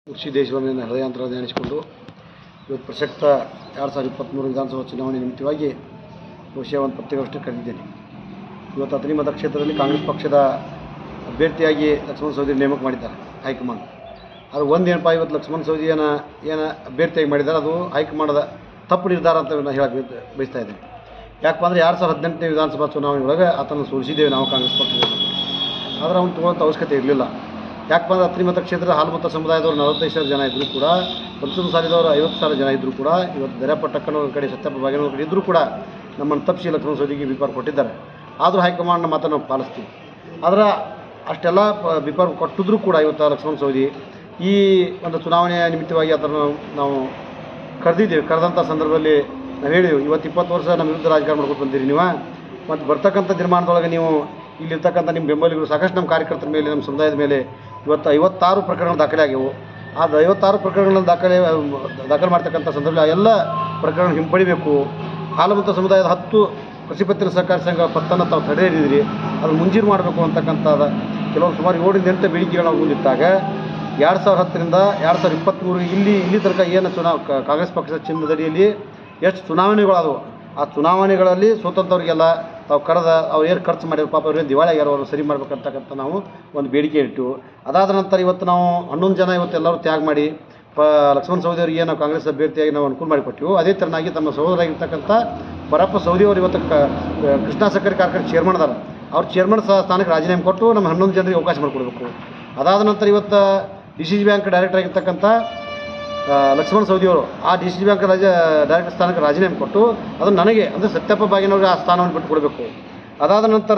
ಕೃಷಿ ದೇಶವನ್ನು ಹೃದಯಾಂತರ ಎಣಿಸಿಕೊಂಡು ಇವತ್ತು ಪ್ರಸಕ್ತ ಎರಡು ಸಾವಿರದ ಇಪ್ಪತ್ತ್ಮೂರು ವಿಧಾನಸಭಾ ಚುನಾವಣೆ ನಿಮಿತ್ತವಾಗಿ ಬಹುಶಃ ಒಂದು ಪತ್ರಿಕಾಗೋಷ್ಠಿ ಕರೆದಿದ್ದೇನೆ ಇವತ್ತು ಅತನಿ ಮತಕ್ಷೇತ್ರದಲ್ಲಿ ಕಾಂಗ್ರೆಸ್ ಪಕ್ಷದ ಅಭ್ಯರ್ಥಿಯಾಗಿ ಲಕ್ಷ್ಮಣ ಸವದಿ ನೇಮಕ ಮಾಡಿದ್ದಾರೆ ಹೈಕಮಾಂಡ್ ಅದು ಒಂದು ಏನಪ್ಪ ಇವತ್ತು ಲಕ್ಷ್ಮಣ ಸವದಿಯನ್ನು ಏನು ಅಭ್ಯರ್ಥಿಯಾಗಿ ಮಾಡಿದ್ದಾರೆ ಅದು ಹೈಕಮಾಂಡದ ತಪ್ಪು ನಿರ್ಧಾರ ಅಂತ ನಾನು ಹೇಳಕ್ಕೆ ಬಯಸ್ತಾ ಇದ್ದೇನೆ ಯಾಕಪ್ಪ ಅಂದರೆ ಎರಡು ಸಾವಿರದ ಹದಿನೆಂಟನೇ ವಿಧಾನಸಭಾ ಚುನಾವಣೆ ಒಳಗೆ ಆತನ ಸೋಲಿಸಿದ್ದೇವೆ ನಾವು ಕಾಂಗ್ರೆಸ್ ಪಕ್ಷದಲ್ಲಿ ಆದರೆ ಅವ್ನು ತೊಗೊಳ್ಳೋಂಥ ಅವಶ್ಯಕತೆ ಇರಲಿಲ್ಲ ಯಾಕಪ್ಪ ಅಂದ್ರೆ ಅತ್ರಿ ಮತಕ್ಷೇತ್ರದ ಹಾಲ್ಮತ ಸಮುದಾಯದವರು ನಲವತ್ತೈದು ಸಾವಿರ ಜನ ಇದ್ದರೂ ಕೂಡ ಪಂಚಮ ಸಾಲಿದವರು ಐವತ್ತು ಸಾವಿರ ಜನ ಇದ್ದರೂ ಕೂಡ ಇವತ್ತು ದರ್ಯಾಪ ಟಕ್ಕನವ್ರ ಕಡೆ ಸತ್ಯಪ್ಪ ಬಾಗಿನವ್ರ ಕಡೆ ಇದ್ದರೂ ಕೂಡ ನಮ್ಮನ್ನು ತಪ್ಪಿಸಿ ಲಕ್ಷ್ಮಣ ಸೋದಿಗೆ ಬಿಪಾರ್ ಕೊಟ್ಟಿದ್ದಾರೆ ಆದರೂ ಹೈಕಮಾಂಡ್ನ ಮಾತನ್ನು ನಾವು ಪಾಲಿಸ್ತೀವಿ ಆದರೆ ಅಷ್ಟೆಲ್ಲ ಪ- ಬಿಪಾರ್ ಕೊಟ್ಟಿದ್ರೂ ಕೂಡ ಇವತ್ತು ಲಕ್ಷ್ಮಣ ಸೌದಿ ಈ ಒಂದು ಚುನಾವಣೆಯ ನಿಮಿತ್ತವಾಗಿ ಅದನ್ನು ನಾವು ಕರೆದಿದ್ದೇವೆ ಕರೆದಂಥ ಸಂದರ್ಭದಲ್ಲಿ ನಾವು ಹೇಳಿದೆವು ಇವತ್ತು ಇಪ್ಪತ್ತು ವರ್ಷ ನಮ್ಮ ವಿರುದ್ಧ ರಾಜಕಾರಣ ಮಾಡ್ಕೊಂಡು ಬಂದಿರಿ ನೀವು ಮತ್ತು ಬರ್ತಕ್ಕಂಥ ನಿರ್ಮಾಣದೊಳಗೆ ನೀವು ಇಲ್ಲಿರ್ತಕ್ಕಂಥ ನಿಮ್ಮ ಬೆಂಬಲಿಗರು ಸಾಕಷ್ಟು ನಮ್ಮ ಕಾರ್ಯಕರ್ತರ ಮೇಲೆ ನಮ್ಮ ಸಮುದಾಯದ ಮೇಲೆ ಇವತ್ತು ಐವತ್ತಾರು ಪ್ರಕರಣಗಳು ದಾಖಲೆ ಆಗ್ಯವು ಅದು ಐವತ್ತಾರು ಪ್ರಕರಣಗಳನ್ನು ದಾಖಲೆ ದಾಖಲೆ ಮಾಡ್ತಕ್ಕಂಥ ಸಂದರ್ಭದಲ್ಲಿ ಆ ಎಲ್ಲ ಪ್ರಕರಣ ಹಿಂಪಡಿಬೇಕು ಹಾಲುಮತ ಸಮುದಾಯದ ಹತ್ತು ಕೃಷಿ ಪತ್ತಿನ ಸಹಕಾರ ಸಂಘ ಪತ್ತನ್ನು ತಾವು ತಡೆ ಹಿಡಿದಿರಿ ಅದು ಮುಂಜೀರು ಮಾಡಬೇಕು ಅಂತಕ್ಕಂಥದ್ದು ಕೆಲವೊಂದು ಸುಮಾರು ಏಳರಿಂದ ಎಂಟು ಬೇಡಿಕೆಗಳು ನಾವು ಮುಂದಿಟ್ಟಾಗ ಎರಡು ಸಾವಿರದ ಹತ್ತರಿಂದ ಎರಡು ಸಾವಿರದ ಇಪ್ಪತ್ತ್ಮೂರು ಇಲ್ಲಿ ಇಲ್ಲಿ ತನಕ ಏನು ಚುನಾವ್ ಕ- ಕಾಂಗ್ರೆಸ್ ಪಕ್ಷದ ಚಿನ್ನದಡಿಯಲ್ಲಿ ಎಷ್ಟು ಚುನಾವಣೆಗಳಾದವು ಆ ಚುನಾವಣೆಗಳಲ್ಲಿ ಸ್ವತಂತ್ರವ್ರಿಗೆಲ್ಲ ತಾವು ಕರೆದ ಅವ್ರು ಏನು ಖರ್ಚು ಮಾಡಿದ್ರು ಪಾಪ ಅವ್ರೇನು ದಿವಾಳಿ ಆಗ್ಯಾರ ಅವರು ಸರಿ ಮಾಡ್ಬೇಕಂತಕ್ಕಂಥ ನಾವು ಒಂದು ಬೇಡಿಕೆ ಇಟ್ಟು ಅದಾದ ನಂತರ ಇವತ್ತು ನಾವು ಹನ್ನೊಂದು ಜನ ಇವತ್ತು ಎಲ್ಲರೂ ತ್ಯಾಗ ಮಾಡಿ ಪ ಲಕ್ಷ್ಮಣ ಸವದಿ ಅವರಿಗೆ ನಾವು ಕಾಂಗ್ರೆಸ್ ಅಭ್ಯರ್ಥಿಯಾಗಿ ನಾವು ಅನುಕೂಲ ಮಾಡಿಕೊಟ್ಟಿವು ಅದೇ ಥರನಾಗಿ ತಮ್ಮ ಸಹೋದರಾಗಿರ್ತಕ್ಕಂಥ ಪರಪ್ಪ ಸೌದಿ ಅವರು ಇವತ್ತು ಕ ಕೃಷ್ಣಾ ಸಕ್ಕರೆ ಕಾರ್ಖಾನೆ ಚೇರ್ಮನ್ ಅದಾರ ಅವ್ರ ಚೇರ್ಮನ್ ಸ್ಥಾನಕ್ಕೆ ರಾಜೀನಾಮೆ ಕೊಟ್ಟು ನಮ್ಮ ಹನ್ನೊಂದು ಜನರಿಗೆ ಅವಕಾಶ ಮಾಡಿಕೊಡ್ಬೇಕು ಅದಾದ ನಂತರ ಇವತ್ತು D C G bank director ಆಗಿರ್ತಕ್ಕಂಥ ಆ, ಲಕ್ಷ್ಮಣ ಸವದಿ ಅವರು ಆ ಡಿ ಸಿ ಬ್ಯಾಂಕ್ ರಾಜ ಡೈರೆಕ್ಟರ್ ಸ್ಥಾನಕ್ಕೆ ರಾಜೀನಾಮೆ ಕೊಟ್ಟು ಅದನ್ನು ನನಗೆ ಅಂದರೆ ಸತ್ಯಪ್ಪ ಬಾಗಿನವ್ರಿಗೆ ಆ ಸ್ಥಾನವನ್ನು ಬಿಟ್ಟು ಕೊಡಬೇಕು ಅದಾದ ನಂತರ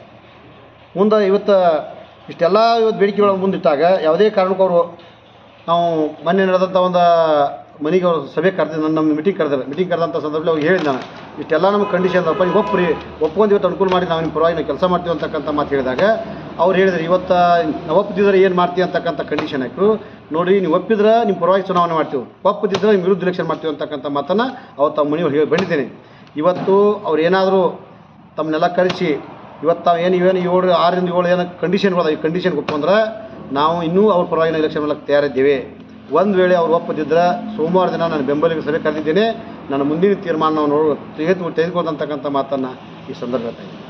ಮುಂದೆ ಇವತ್ತು ಇಷ್ಟೆಲ್ಲ ಇವತ್ತು ಬೇಡಿಕೆಗಳ ಮುಂದಿಟ್ಟಾಗ ಯಾವುದೇ ಕಾರಣಕ್ಕೂ ಅವರು ನಾವು ಮೊನ್ನೆ ನಡೆದಂಥ ಒಂದು ಮನೆಗೆ ಅವರು ಸಭೆ ಕರೆದ ನನ್ನ ನಮ್ಮ ಮೀಟಿಂಗ್ ಕರೆದಾರೆ ಮೀಟಿಂಗ್ ಕರೆದಂಥ ಸಂದರ್ಭದಲ್ಲಿ ಅವ್ರಿಗೆ ಹೇಳಿದ ನಾನು ಇಷ್ಟೆಲ್ಲ ನಮ್ಮ ಕಂಡೀಷನ್ ಅಪ್ಪ ನೀವು ಒಪ್ಪ್ರಿ ಒಪ್ಕೊಂಡು ಇವತ್ತು ಅನುಕೂಲ ಮಾಡಿ ನಾವು ನಿಮ್ಮ ಪರವಾಗಿ ನಾವು ಕೆಲಸ ಮಾಡ್ತೀವಿ ಅಂತಕ್ಕಂಥ ಮಾತು ಹೇಳಿದಾಗ ಅವ್ರು ಹೇಳಿದ್ರು ಇವತ್ತು ನಾವು ಒಪ್ಪದಿದ್ರೆ ಏನು ಮಾಡ್ತೀವಿ ಅಂತಕ್ಕಂಥ ಕಂಡೀಷನ್ ಹಾಕಿದ್ರು ನೋಡಿ ನೀವು ಒಪ್ಪಿದ್ರೆ ನಿಮ್ಮ ಪರವಾಗಿ ಚುನಾವಣೆ ಮಾಡ್ತೀವಿ ಒಪ್ಪದಿದ್ರೆ ನಿಮ್ಮ ವಿರುದ್ಧ ಎಲೆಕ್ಷನ್ ಮಾಡ್ತೀವಿ ಅಂತಕ್ಕಂಥ ಮಾತನ್ನು ಅವತ್ತು ತಮ್ಮ ಮನೆಯವ್ರು ಹೇಳಿ ಬಂದಿದ್ದೇನೆ ಇವತ್ತು ಅವ್ರು ಏನಾದರೂ ತಮ್ಮನ್ನೆಲ್ಲ ಕರೆಸಿ ಇವತ್ತು ತಾವು ಏನು ಇವೇನು ಏಳು ಆರರಿಂದ ಏಳು ಏನು ಕಂಡೀಷನ್ಗಳು ಈ ಕಂಡೀಷನ್ ಒಪ್ಪಂದ್ರೆ ನಾವು ಇನ್ನೂ ಅವ್ರ ಪರವಾಗಿ ನಾವು ಎಲೆಕ್ಷನ್ ಮಾಡಕ್ಕೆ ತಯಾರಿದ್ದೇವೆ ಒಂದು ವೇಳೆ ಅವ್ರು ಒಪ್ಪದಿದ್ರೆ ಸೋಮವಾರ ದಿನ ನಾನು ಬೆಂಬಲಿಗೆ ಸಭೆ ಕರೆದಿದ್ದೇನೆ ನನ್ನ ಮುಂದಿನ ತೀರ್ಮಾನ ನಾವು ನೋಡು ತೆಗೆದು ತೆಗೆದುಕೊಂಡಂತಕ್ಕಂಥ ಮಾತನ್ನು ಈ ಸಂದರ್ಭ ಹೇಳ್ತಾ ಇದ್ದೀನಿ